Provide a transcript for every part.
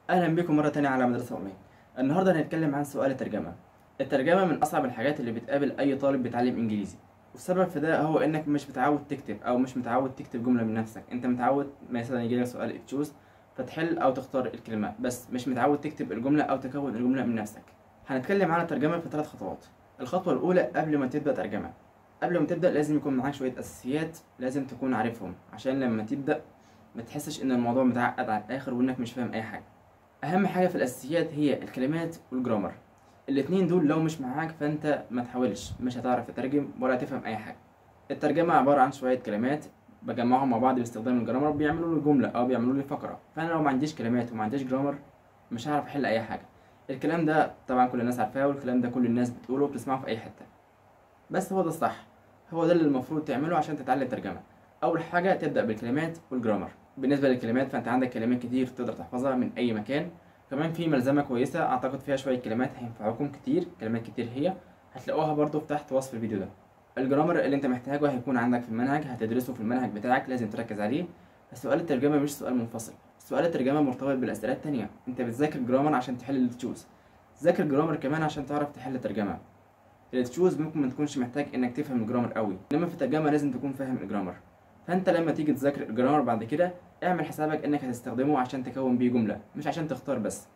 اهلا بكم مره تانية على مدرسه امي النهارده هنتكلم عن سؤال الترجمه الترجمه من اصعب الحاجات اللي بتقابل اي طالب بيتعلم انجليزي والسبب في ده هو انك مش متعود تكتب او مش متعود تكتب جمله من نفسك انت متعود مثلا يجي لك سؤال تشوز فتحل او تختار الكلمه بس مش متعود تكتب الجمله او تكون الجمله من نفسك هنتكلم عن الترجمه في ثلاث خطوات الخطوه الاولى قبل ما تبدا ترجمه قبل ما تبدا لازم يكون معاك شويه اساسيات لازم تكون عارفهم عشان لما تبدا ما تحسش ان الموضوع متعقد على الاخر وانك مش فاهم اي حاجه اهم حاجه في الاساسيات هي الكلمات والجرامر الاتنين دول لو مش معاك فانت ما تحاولش مش هتعرف تترجم ولا تفهم اي حاجه الترجمه عباره عن شويه كلمات بجمعهم مع بعض باستخدام الجرامر بيعملوا لي جمله او بيعملوا لي فقره فانا لو ما عنديش كلمات وما عنديش جرامر مش هعرف احل اي حاجه الكلام ده طبعا كل الناس عارفاه والكلام ده كل الناس بتقوله وبتسمعه في اي حته بس هو ده الصح هو ده اللي المفروض تعمله عشان تتعلم ترجمه اول حاجه تبدا بالكلمات والجرامر بالنسبه للكلمات فانت عندك كلمات كتير تقدر تحفظها من اي مكان كمان في ملزمه كويسه اعتقد فيها شويه كلمات هينفعوكم كتير كلمات كتير هي هتلاقوها برضو في تحت وصف الفيديو ده الجرامر اللي انت محتاجه هيكون عندك في المنهج هتدرسه في المنهج بتاعك لازم تركز عليه بس سؤال الترجمه مش سؤال منفصل سؤال الترجمه مرتبط بالاسئله التانية انت بتذاكر جرامر عشان تحل التشوز ذاكر جرامر كمان عشان تعرف تحل ترجمه التشوز ممكن ما تكونش محتاج انك تفهم الجرامر قوي انما في الترجمه لازم تكون فاهم الجرامر فانت لما تيجي تذاكر الجرامر بعد كده اعمل حسابك انك هتستخدمه عشان تكون بيه جمله مش عشان تختار بس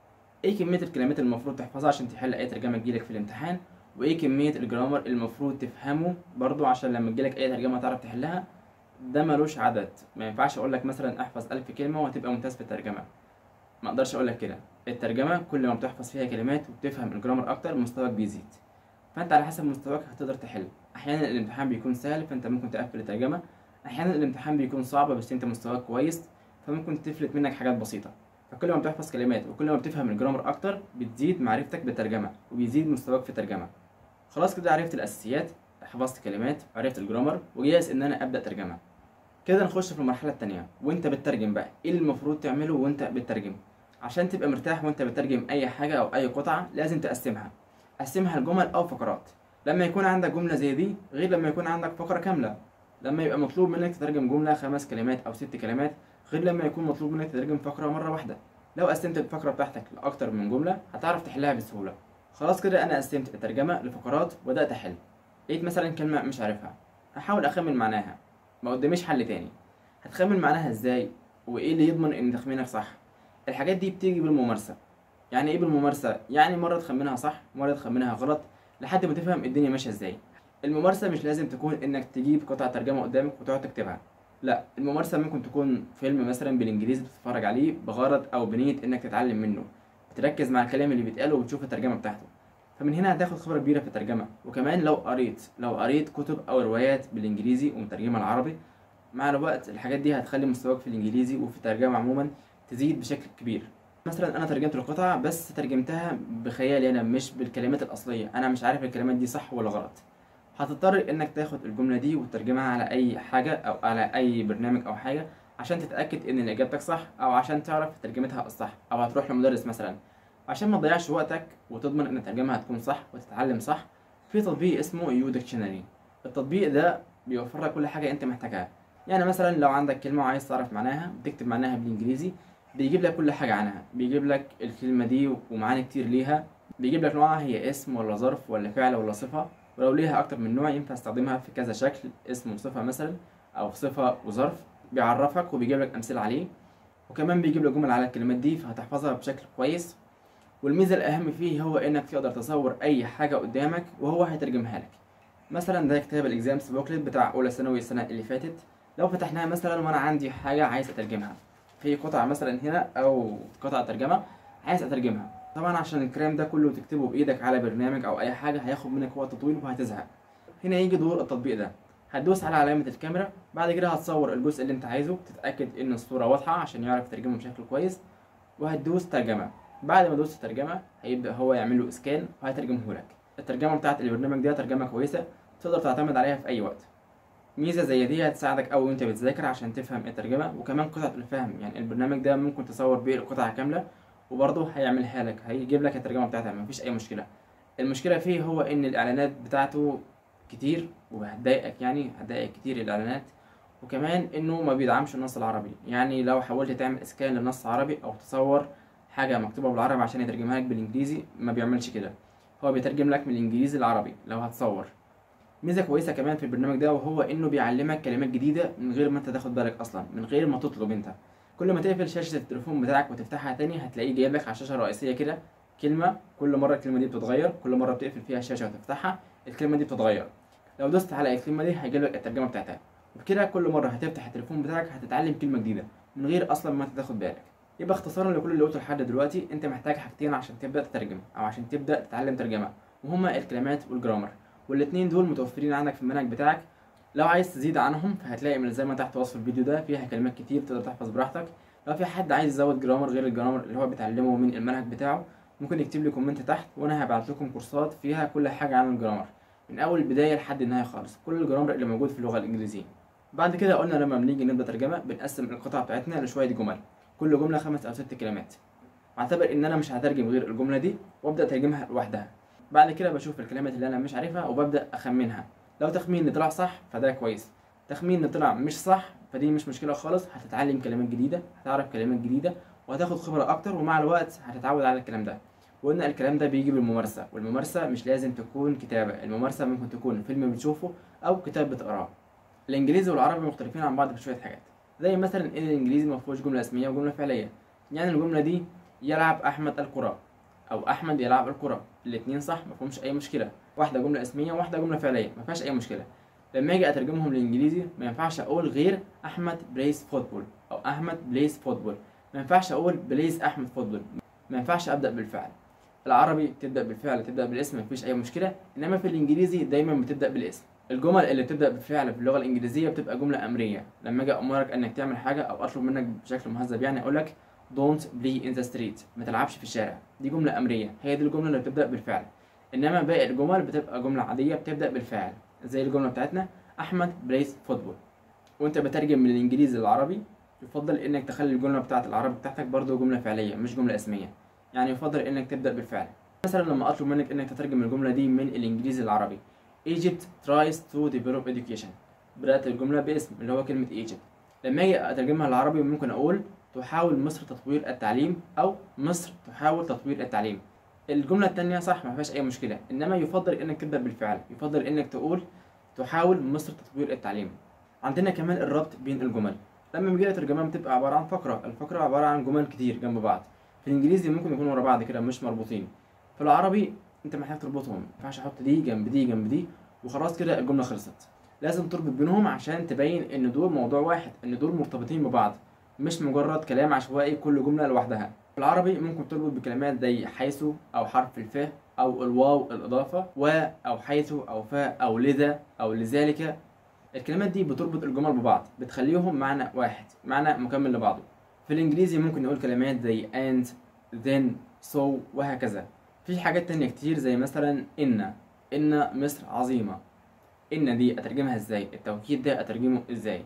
ايه كميه الكلمات اللي المفروض تحفظها عشان تحل اي ترجمه تجيلك في الامتحان وايه كميه الجرامر اللي المفروض تفهمه برضو عشان لما تجيلك اي ترجمه تعرف تحلها ده ملوش عدد ما ينفعش اقول لك مثلا احفظ ألف كلمه وهتبقى ممتاز في الترجمه ما اقدرش اقول لك كده الترجمه كل ما بتحفظ فيها كلمات وبتفهم الجرامر اكتر مستواك بيزيد فانت على حسب مستواك هتقدر تحل احيانا الامتحان بيكون سهل فانت ممكن تقفل الترجمه احيانا الامتحان بيكون صعب بس انت مستواك كويس فممكن تفلت منك حاجات بسيطه فكل ما بتحفظ كلمات وكل ما بتفهم الجرامر اكتر بتزيد معرفتك بالترجمه وبيزيد مستواك في الترجمه خلاص كده عرفت الاساسيات حفظت كلمات عرفت الجرامر وجاهز ان انا ابدا ترجمه كده نخش في المرحله الثانيه وانت بتترجم بقى ايه اللي المفروض تعمله وانت بتترجم عشان تبقى مرتاح وانت بتترجم اي حاجه او اي قطعه لازم تقسمها قسمها لجمل او فقرات لما يكون عندك جمله زي دي غير لما يكون عندك فقره كامله لما يبقى مطلوب منك تترجم جمله خمس كلمات او ست كلمات غير لما يكون مطلوب منك تترجم فقره مره واحده لو قسمت الفقره بتاعتك لاكتر من جمله هتعرف تحلها بسهوله خلاص كده انا قسمت الترجمه لفقرات وبدات احل لقيت مثلا كلمه مش عارفها هحاول اخمن معناها ما قداميش حل تاني هتخمن معناها ازاي وايه اللي يضمن ان تخمينك صح الحاجات دي بتيجي بالممارسه يعني ايه بالممارسه يعني مره تخمنها صح مره تخمنها غلط لحد ما تفهم الدنيا ماشيه ازاي الممارسه مش لازم تكون انك تجيب قطعه ترجمه قدامك وتقعد تكتبها لا الممارسه ممكن تكون فيلم مثلا بالانجليزي بتتفرج عليه بغرض او بنيه انك تتعلم منه بتركز مع الكلام اللي بيتقال وبتشوف الترجمه بتاعته فمن هنا هتاخد خبره كبيره في الترجمه وكمان لو قريت لو قريت كتب او روايات بالانجليزي ومترجمه العربي مع الوقت الحاجات دي هتخلي مستواك في الانجليزي وفي الترجمه عموما تزيد بشكل كبير مثلا انا ترجمت القطعه بس ترجمتها بخيالي انا مش بالكلمات الاصليه انا مش عارف الكلمات دي صح ولا غلط هتضطر انك تاخد الجمله دي وتترجمها على اي حاجه او على اي برنامج او حاجه عشان تتاكد ان اجابتك صح او عشان تعرف ترجمتها الصح او هتروح لمدرس مثلا عشان ما تضيعش وقتك وتضمن ان ترجمها هتكون صح وتتعلم صح في تطبيق اسمه يو ديكشنري التطبيق ده بيوفر لك كل حاجه انت محتاجها يعني مثلا لو عندك كلمه وعايز تعرف معناها بتكتب معناها بالانجليزي بيجيب لك كل حاجه عنها بيجيب لك الكلمه دي ومعاني كتير ليها بيجيب لك نوعها هي اسم ولا ظرف ولا فعل ولا صفه ولو ليها اكتر من نوع ينفع تستخدمها في كذا شكل اسم وصفه مثلا او صفه وظرف بيعرفك وبيجيب لك امثله عليه وكمان بيجيب لك جمل على الكلمات دي فهتحفظها بشكل كويس والميزه الاهم فيه هو انك تقدر تصور اي حاجه قدامك وهو هيترجمها لك مثلا ده كتاب الاكزامس بوكلت بتاع اولى ثانوي السنه اللي فاتت لو فتحناها مثلا وانا عندي حاجه عايز اترجمها في قطعه مثلا هنا او قطعه ترجمه عايز اترجمها طبعا عشان الكلام ده كله تكتبه بايدك على برنامج او اي حاجه هياخد منك وقت طويل وهتزهق هنا يجي دور التطبيق ده هتدوس على علامه الكاميرا بعد كده هتصور الجزء اللي انت عايزه تتاكد ان الصوره واضحه عشان يعرف يترجمه بشكل كويس وهتدوس ترجمه بعد ما دوست ترجمه هيبدا هو يعمل له اسكان وهيترجمه لك الترجمه بتاعت البرنامج ده ترجمه كويسه تقدر تعتمد عليها في اي وقت ميزه زي دي هتساعدك قوي وانت بتذاكر عشان تفهم الترجمه وكمان قطعه الفهم يعني البرنامج ده ممكن تصور بيه القطعه كامله وبرضه هيعملها لك هيجيب لك الترجمه بتاعتها مفيش اي مشكله المشكله فيه هو ان الاعلانات بتاعته كتير وهتضايقك يعني هتضايقك كتير الاعلانات وكمان انه ما بيدعمش النص العربي يعني لو حاولت تعمل اسكان لنص عربي او تصور حاجه مكتوبه بالعربي عشان يترجمها لك بالانجليزي ما بيعملش كده هو بيترجم لك من الانجليزي للعربي لو هتصور ميزه كويسه كمان في البرنامج ده وهو انه بيعلمك كلمات جديده من غير ما انت تاخد بالك اصلا من غير ما تطلب انت كل ما تقفل شاشه التليفون بتاعك وتفتحها تاني هتلاقيه جايب لك على الشاشه الرئيسيه كده كلمه كل مره الكلمه دي بتتغير كل مره بتقفل فيها الشاشه وتفتحها الكلمه دي بتتغير لو دوست على الكلمه دي هيجيب لك الترجمه بتاعتها وبكده كل مره هتفتح التليفون بتاعك هتتعلم كلمه جديده من غير اصلا ما انت تاخد بالك يبقى اختصارا لكل اللي قلته لحد دلوقتي انت محتاج حاجتين عشان تبدا تترجم او عشان تبدا تتعلم ترجمه وهما الكلمات والجرامر والاتنين دول متوفرين عندك في المنهج بتاعك لو عايز تزيد عنهم فهتلاقي ملزمه تحت وصف الفيديو ده فيها كلمات كتير تقدر تحفظ براحتك لو في حد عايز يزود جرامر غير الجرامر اللي هو بيتعلمه من المنهج بتاعه ممكن يكتب لي كومنت تحت وانا هبعت لكم كورسات فيها كل حاجه عن الجرامر من اول البدايه لحد النهايه خالص كل الجرامر اللي موجود في اللغه الانجليزيه بعد كده قلنا لما بنيجي نبدا ترجمه بنقسم القطع بتاعتنا لشويه جمل كل جمله خمس او ست كلمات اعتبر ان انا مش هترجم غير الجمله دي وابدا اترجمها لوحدها بعد كده بشوف الكلمات اللي انا مش عارفها وببدا اخمنها لو تخميني طلع صح فده كويس تخمين طلع مش صح فدي مش مشكله خالص هتتعلم كلمات جديده هتعرف كلمات جديده وهتاخد خبره اكتر ومع الوقت هتتعود على الكلام ده وقلنا الكلام ده بيجي بالممارسه والممارسه مش لازم تكون كتابه الممارسه ممكن تكون فيلم بتشوفه او كتاب بتقراه الانجليزي والعربي مختلفين عن بعض في شويه حاجات زي مثلا ان الانجليزي ما فيهوش جمله اسميه وجمله فعليه يعني الجمله دي يلعب احمد الكره او احمد يلعب الكره الاثنين صح ما فيهمش اي مشكله واحده جمله اسميه وواحده جمله فعليه ما فيهاش اي مشكله لما اجي اترجمهم للانجليزي ما ينفعش اقول غير احمد بلايز فوتبول او احمد بلايز فوتبول ما ينفعش اقول بلايز احمد فوتبول ما ينفعش ابدا بالفعل العربي تبدا بالفعل تبدا بالاسم مفيش اي مشكله انما في الانجليزي دايما بتبدا بالاسم الجمل اللي بتبدا بالفعل في اللغه الانجليزيه بتبقى جمله امريه لما اجي امرك انك تعمل حاجه او اطلب منك بشكل مهذب يعني اقول لك don't play in the street ما تلعبش في الشارع دي جمله امريه هي دي الجمله اللي بتبدا بالفعل انما باقي الجمل بتبقى جمله عاديه بتبدا بالفعل زي الجمله بتاعتنا احمد بلايز فوتبول وانت بترجم من الانجليزي للعربي يفضل انك تخلي الجمله بتاعت العربي بتاعتك برضو جمله فعليه مش جمله اسميه يعني يفضل انك تبدا بالفعل مثلا لما اطلب منك انك تترجم الجمله دي من الانجليزي للعربي Egypt tries to develop education بدأت الجملة باسم اللي هو كلمة Egypt لما اجي اترجمها للعربي ممكن اقول تحاول مصر تطوير التعليم او مصر تحاول تطوير التعليم الجملة التانية صح ما فيهاش اي مشكلة انما يفضل انك تبدأ بالفعل يفضل انك تقول تحاول مصر تطوير التعليم عندنا كمان الربط بين الجمل لما بيجي ترجمة بتبقى عبارة عن فقرة الفقرة عبارة عن جمل كتير جنب بعض في الانجليزي ممكن يكونوا ورا بعض كده مش مربوطين في العربي انت محتاج تربطهم ما ينفعش احط دي جنب دي جنب دي وخلاص كده الجمله خلصت لازم تربط بينهم عشان تبين ان دول موضوع واحد ان دول مرتبطين ببعض مش مجرد كلام عشوائي كل جمله لوحدها في العربي ممكن تربط بكلمات زي حيث او حرف الف او الواو الاضافه و او حيث او ف او لذا او لذلك الكلمات دي بتربط الجمل ببعض بتخليهم معنى واحد معنى مكمل لبعضه في الانجليزي ممكن نقول كلمات زي and then so وهكذا في حاجات تانية كتير زي مثلا إن إن مصر عظيمة إن دي أترجمها إزاي التوكيد ده أترجمه إزاي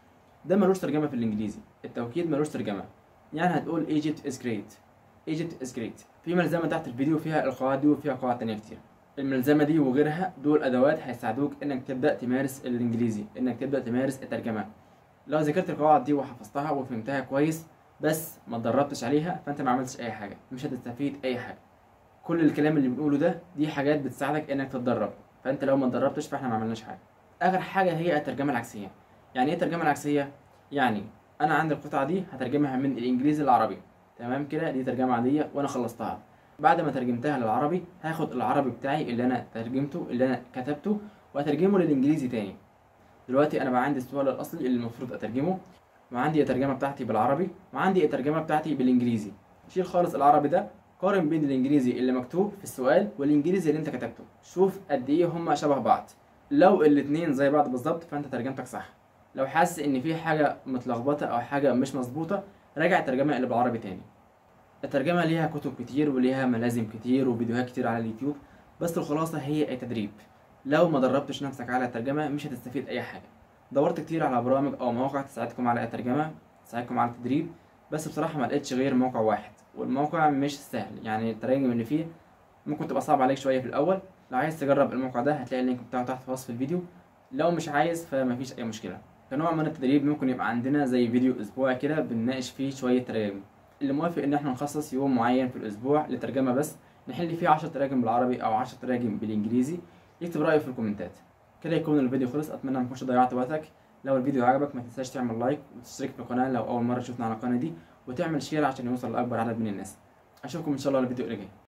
ده ملوش ترجمة في الإنجليزي التوكيد ملوش ترجمة يعني هتقول Egypt is great Egypt is great في ملزمة تحت الفيديو فيها القواعد دي وفيها قواعد تانية كتير الملزمة دي وغيرها دول أدوات هيساعدوك إنك تبدأ تمارس الإنجليزي إنك تبدأ تمارس الترجمة لو ذاكرت القواعد دي وحفظتها وفهمتها كويس بس ما اتدربتش عليها فأنت ما عملتش أي حاجة مش هتستفيد أي حاجة كل الكلام اللي بنقوله ده دي حاجات بتساعدك انك تتدرب فانت لو ما اتدربتش فاحنا ما عملناش حاجه اخر حاجه هي الترجمه العكسيه يعني ايه الترجمه العكسيه يعني انا عندي القطعه دي هترجمها من الانجليزي للعربي تمام كده دي ترجمه عاديه وانا خلصتها بعد ما ترجمتها للعربي هاخد العربي بتاعي اللي انا ترجمته اللي انا كتبته واترجمه للانجليزي تاني دلوقتي انا بقى عندي السؤال الاصلي اللي المفروض اترجمه وعندي الترجمه بتاعتي بالعربي وعندي الترجمه بتاعتي بالانجليزي شيل خالص العربي ده قارن بين الانجليزي اللي مكتوب في السؤال والانجليزي اللي انت كتبته شوف قد ايه هما شبه بعض لو الاتنين زي بعض بالظبط فانت ترجمتك صح لو حاسس ان في حاجه متلخبطه او حاجه مش مظبوطه راجع الترجمه اللي بالعربي تاني الترجمه ليها كتب كتير وليها ملازم كتير وفيديوهات كتير على اليوتيوب بس الخلاصه هي التدريب لو ما دربتش نفسك على الترجمه مش هتستفيد اي حاجه دورت كتير على برامج او مواقع تساعدكم على الترجمه تساعدكم على التدريب بس بصراحه ما لقيتش غير موقع واحد والموقع مش سهل يعني التراجم اللي فيه ممكن تبقى صعب عليك شويه في الاول لو عايز تجرب الموقع ده هتلاقي اللينك بتاعه تحت في وصف الفيديو لو مش عايز فمفيش اي مشكله كنوع من التدريب ممكن يبقى عندنا زي فيديو اسبوعي كده بنناقش فيه شويه تراجم اللي موافق ان احنا نخصص يوم معين في الاسبوع لترجمه بس نحل فيه 10 تراجم بالعربي او 10 تراجم بالانجليزي يكتب رايه في الكومنتات كده يكون الفيديو خلص اتمنى ما تكونش ضيعت وقتك لو الفيديو عجبك ما تنساش تعمل لايك وتشترك في القناه لو اول مره تشوفنا على القناه دي وتعمل شير عشان يوصل لاكبر عدد من الناس اشوفكم ان شاء الله الفيديو اللي جاي